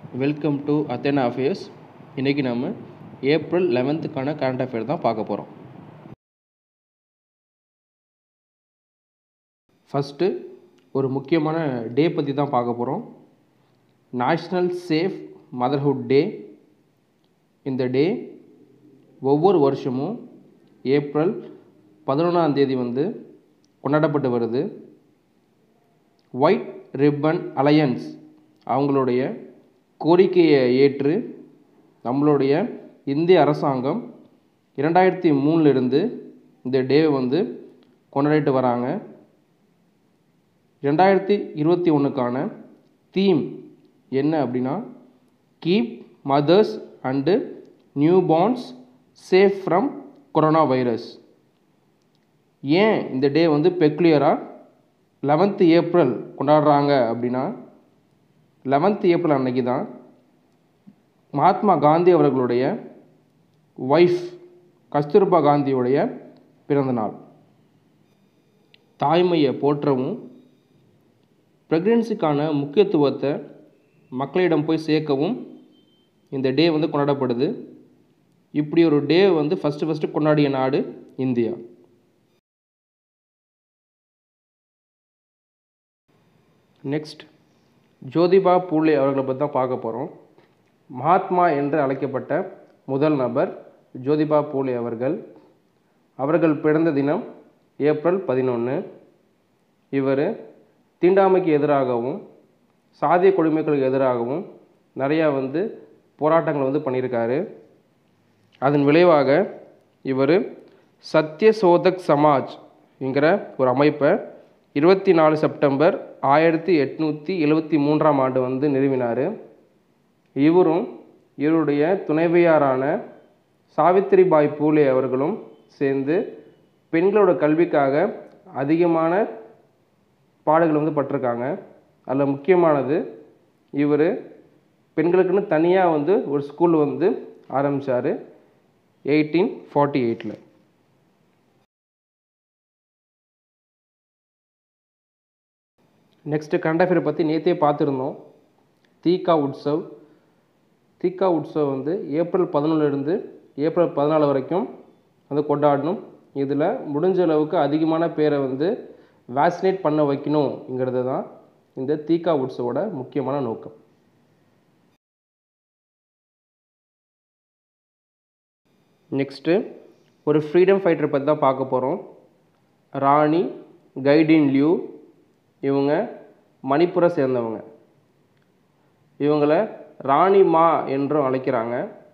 welcome to அத்தேனா affairs இன்றைக்கி நம்ம April லெவன்த்துக்கான current affair தான் பார்க்க போகிறோம் ஃபஸ்ட்டு ஒரு முக்கியமான டே பற்றி தான் பார்க்க போகிறோம் நேஷ்னல் சேஃப் மதர்ஹுட் டே இந்த டே ஒவ்வொரு வருஷமும் ஏப்ரல் பதினொன்றாம் தேதி வந்து கொண்டாடப்பட்டு வருது ஒயிட் ரிப்பன் அலையன்ஸ் அவங்களுடைய கோரிக்கையை ஏற்று நம்மளுடைய இந்திய அரசாங்கம் இரண்டாயிரத்தி மூணிலிருந்து இந்த டேவை வந்து கொண்டாடிட்டு வராங்க ரெண்டாயிரத்தி இருபத்தி ஒன்றுக்கான தீம் என்ன அப்படின்னா keep mothers and newborns safe from corona virus ஏன் இந்த டே வந்து பெக்குலியராக லெவன்த்து ஏப்ரல் கொண்டாடுறாங்க அப்படின்னா லெவன்த்து ஏப்ரல் அன்னைக்கு தான் மகாத்மா காந்தி அவர்களுடைய ஒய்ஃப் கஸ்தூர்பா காந்தியுடைய பிறந்தநாள் தாய்மையை போற்றவும் ப்ரெக்னென்சிக்கான முக்கியத்துவத்தை மக்களிடம் போய் சேர்க்கவும் இந்த டே வந்து கொண்டாடப்படுது இப்படி ஒரு டே வந்து ஃபஸ்ட்டு ஃபஸ்ட்டு கொண்டாடிய நாடு இந்தியா நெக்ஸ்ட் ஜோதிபா பூலே அவர்களை பற்றி தான் பார்க்க போகிறோம் மகாத்மா என்று அழைக்கப்பட்ட முதல் நபர் ஜோதிபா பூலே அவர்கள் அவர்கள் பிறந்த தினம் ஏப்ரல் பதினொன்று இவர் தீண்டாமைக்கு எதிராகவும் சாதிய கொடுமைகளுக்கு எதிராகவும் நிறையா வந்து போராட்டங்கள் வந்து பண்ணியிருக்காரு அதன் விளைவாக இவர் சத்ய சோதக் சமாஜ் என்கிற ஒரு அமைப்பை இருபத்தி நாலு செப்டம்பர் ஆயிரத்தி எட்நூற்றி எழுபத்தி மூன்றாம் ஆண்டு வந்து நிறுவினார் இவரும் இவருடைய துணைவியாரான சாவித்திரிபாய் பூலே அவர்களும் சேர்ந்து பெண்களோட கல்விக்காக அதிகமான பாடுகள் வந்து பட்டிருக்காங்க அதில் முக்கியமானது இவர் பெண்களுக்குன்னு தனியாக வந்து ஒரு ஸ்கூல் வந்து ஆரம்பித்தார் எயிட்டீன் ஃபார்ட்டி எயிட்டில் நெக்ஸ்ட்டு கரண்ட் அஃபேர் பற்றி நேற்றே பார்த்துருந்தோம் தீகா உற்சவ் தீகா உற்சவ் வந்து ஏப்ரல் பதினொன்றுலேருந்து ஏப்ரல் பதினாலு வரைக்கும் வந்து கொண்டாடணும் இதில் முடிஞ்ச அளவுக்கு அதிகமான பேரை வந்து வேக்சினேட் பண்ண வைக்கணுங்கிறது தான் இந்த தீகா உற்சவோட முக்கியமான நோக்கம் நெக்ஸ்ட்டு ஒரு ஃப்ரீடம் ஃபைட்டர் பற்றி தான் பார்க்க போகிறோம் ராணி கைடின் லியூ இவங்க மணிப்புரை சேர்ந்தவங்க இவங்களை ராணி மா என்றும் அழைக்கிறாங்க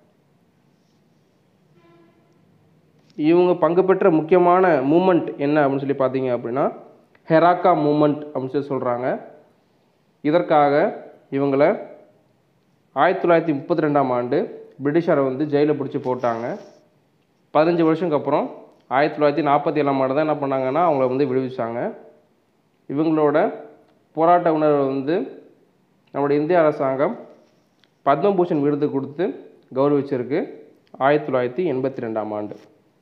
இவங்க பங்கு பெற்ற முக்கியமான மூமெண்ட் என்ன அப்படின்னு சொல்லி பார்த்தீங்க அப்படின்னா ஹெராக்கா மூமெண்ட் அப்படின்னு சொல்லி சொல்கிறாங்க இதற்காக இவங்களை ஆயிரத்தி தொள்ளாயிரத்தி முப்பத்தி ரெண்டாம் ஆண்டு பிரிட்டிஷாரை வந்து ஜெயிலில் பிடிச்சி போட்டாங்க பதினஞ்சு வருஷத்துக்கு அப்புறம் ஆயிரத்தி தொள்ளாயிரத்தி நாற்பத்தி ஏழாம் ஆண்டு தான் என்ன பண்ணாங்கன்னா அவங்கள வந்து விடுவிச்சாங்க இவங்களோட போராட்ட உணர்வை வந்து நம்முடைய இந்திய அரசாங்கம் பத்மபூஷன் விருது கொடுத்து கௌரவிச்சிருக்கு ஆயிரத்தி தொள்ளாயிரத்தி எண்பத்தி ரெண்டாம் ஆண்டு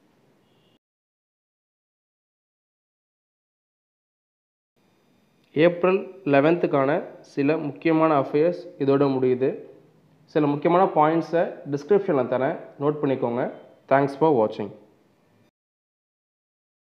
ஏப்ரல் லெவன்த்துக்கான சில முக்கியமான அஃபேர்ஸ் இதோட முடியுது சில முக்கியமான பாயிண்ட்ஸை டிஸ்கிரிப்ஷனில் தரேன் நோட் பண்ணிக்கோங்க தேங்க்ஸ் ஃபார் வாட்சிங்